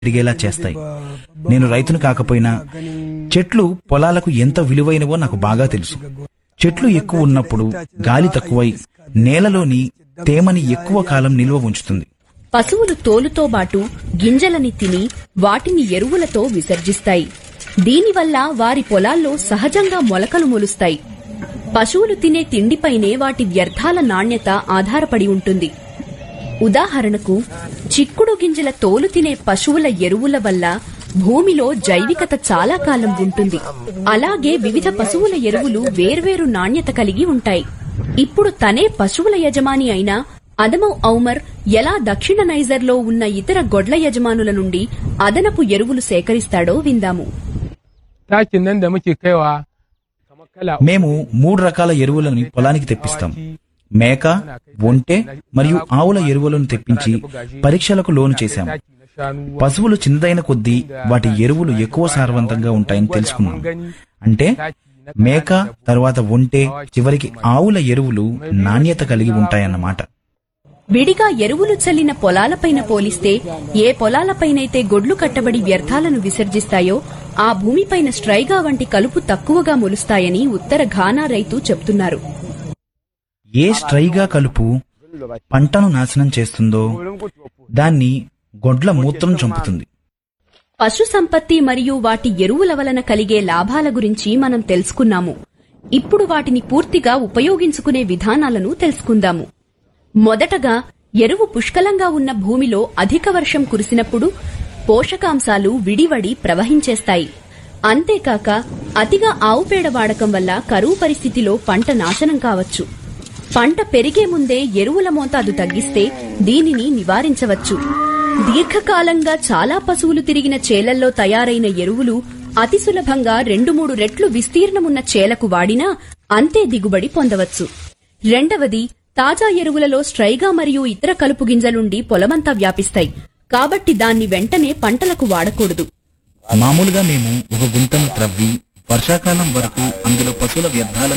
పెరిగేలా చేస్తాయి నేను రైతును కాకపోయినా చెట్లు పొలాలకు ఎంత విలువైనవో నాకు బాగా తెలుసు చెట్లు ఎక్కువ ఉన్నప్పుడు గాలి తక్కువై నేలలోని తేమని ఎక్కువ కాలం నిల్వ ఉంచుతుంది పశువులు తోలుతో బాటు గింజలని తిని వాటిని ఎరువులతో విసర్జిస్తాయి దీనివల్ల వారి పొలాల్లో సహజంగా మొలకలు మొలుస్తాయి పశువులు తినే తిండిపైనే వాటి వ్యర్థాల నాణ్యత ఆధారపడి ఉంటుంది ఉదాహరణకు చిక్కుడు గింజల తోలు తినే పశువుల ఎరువుల వల్ల భూమిలో జైవికత చాలా కాలం ఉంటుంది అలాగే వివిధ పశువుల ఎరువులు వేర్వేరు నాణ్యత కలిగి ఉంటాయి ఇప్పుడు తనే పశువుల యజమాని అయిన అదమవ్ ఔమర్ ఎలా దక్షిణ నైజర్లో ఉన్న ఇతర గొడ్ల యజమానుల నుండి అదనపు ఎరువులు సేకరిస్తాడో విందాము takin nan da muke kaiwa kamar kala మేము మూడు రకాల ఎరువులను పొలానికి తెప్పిస్తాం మేక ఒంటె మరియు ఆవుల ఎరువులను తెప్పించి పరీక్షలకు లోను చేశాం పశువులు చిన్నదైన కొద్దీ వాటి ఎరువులు ఎక్కువ సారవంతంగా ఉంటాయని తెలుసుకున్నాం అంటే మేక తర్వాత ఒంటె చివరికి ఆవుల ఎరువులు నాణ్యత కలిగి ఉంటాయన్నమాట విడిగా ఎరువులు చల్లిన పొలాలపైన పోలిస్తే ఏ పొలాలపైనైతే గొడ్లు కట్టబడి వ్యర్థాలను విసర్జిస్తాయో ఆ భూమిపైన స్ట్రైగా వంటి కలుపు తక్కువగా మొలుస్తాయని ఉత్తర ఘానా రైతు చెప్తున్నారు ఏ స్ట్రైగా కలుపు పంటను నాశనం చేస్తుందో దాన్ని గొడ్ల మూత్రం చంపుతుంది పశు సంపత్తి మరియు వాటి ఎరువుల వలన కలిగే లాభాల గురించి మనం తెలుసుకున్నాము ఇప్పుడు వాటిని పూర్తిగా ఉపయోగించుకునే విధానాలను తెలుసుకుందాము మొదటగా ఎరువు పుష్కలంగా ఉన్న భూమిలో అధిక వర్షం కురిసినప్పుడు పోషకాంశాలు విడివడి ప్రవహించేస్తాయి అంతేకాక అతిగా ఆవు పేడ వాడకం వల్ల కరువు పరిస్థితిలో పంట నాశనం కావచ్చు పంట పెరిగే ముందే ఎరువుల మోతాదు తగ్గిస్తే దీనిని నివారించవచ్చు దీర్ఘకాలంగా చాలా పశువులు తిరిగిన చేలల్లో తయారైన ఎరువులు అతి సులభంగా రెండు మూడు రెట్లు విస్తీర్ణమున్న చేలకు వాడినా అంతే దిగుబడి పొందవచ్చు రెండవది తాజా ఎరువులలో స్ట్రైగా మరియు ఇతర కలుపు గింజలుండి పొలమంతా వ్యాపిస్తాయి కాబట్టి దాన్ని వెంటనే పంటలకు వాడకూడదు మామూలుగా మేము ఒక గుంటను త్రవ్వి వర్షాకాలం వరకు అందులో పశువుల వ్యర్థాలను